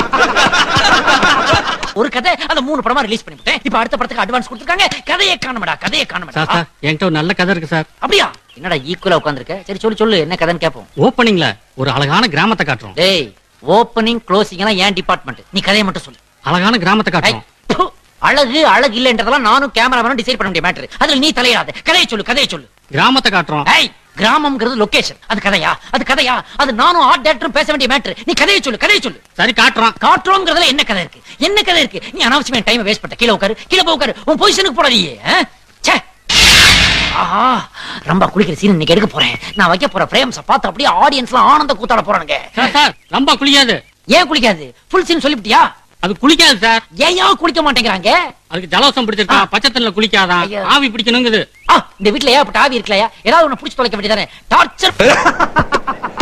ஒரு கதை அந்த மூணு படமா ரிலீஸ் பண்ணிவிட்டேன் இப்ப அடுத்த படத்துக்கு அட்வான்ஸ் கொடுத்துருக்காங்க கதையை காணமடா கதையை காணமடா சார் சார் என்கிட்ட ஒரு நல்ல கதை இருக்கு சார் அப்படியா என்னடா ஈக்குவலா உட்காந்துருக்க சரி சொல்லு சொல்லு என்ன கதைன்னு கேப்போம் ஓப்பனிங்ல ஒரு அழகான கிராமத்தை காட்டுறோம் டேய் ஓப்பனிங் க்ளோசிங் எல்லாம் ஏன் டிபார்ட்மெண்ட் நீ கதையை மட்டும் சொல்லு அழகான கிராமத்தை ஐ, காட்டுறோம் ப்பு, அழகு அழகு இல்லன்றதெல்லாம் நானும் கேமராமேனும் டிசைட் பண்ண முடிய மேட்டர் அதுல நீ தலையிடாத கதையை சொல்லு கதையை சொல்லு கிராமத்தை காட்டுறோம் ஏய் கிராமம்ங்கிறது லொகேஷன் அது கதையா அது கதையா அது நானும் ஆர்ட் டேரக்டரும் பேச வேண்டிய மேட்டர் நீ கதையை சொல்லு கதையை சொல்லு சரி காட்டுறோம் காட்டுறோங்கிறதுல என்ன கதை இருக்கு என்ன கதை இருக்கு நீ அனாவசியமா டைம் வேஸ்ட் பண்ண கீழே உட்காரு கீழே போய் உட்காரு உன் பொசிஷனுக்கு போடாதீயே ஆ? ச்சே ஆஹா ரொம்ப குளிக்கிற சீன் இன்னைக்கு எடுக்க போறேன் நான் வைக்க போற ஃப்ரேம்ஸ் பார்த்து அப்படியே ஆடியன்ஸ்லாம் ஆனந்த கூத்தாட போறானுங்க சார் சார் ரொம்ப குளிக்காது ஏன் குளிக்காது ஃபுல் சீன் சொல்லிவிட்டியா அது குளிக்காது சார் ஏன் ஏன் குளிக்க மாட்டேங்கிறாங்க அதுக்கு ஜலவசம் பிடிச்சிருக்கா ஆ. பச்சை தண்ணில குளிக்காதான் ஐயோ. ஆவி பிடிக்கணுங்குது ஆ இந்த வீட்ல ஏன் ஆவி இருக்கலையா ஏதாவது ஒண்ணு புடிச்சு தொலைக்க வேண்டியதானே டார்ச்சர்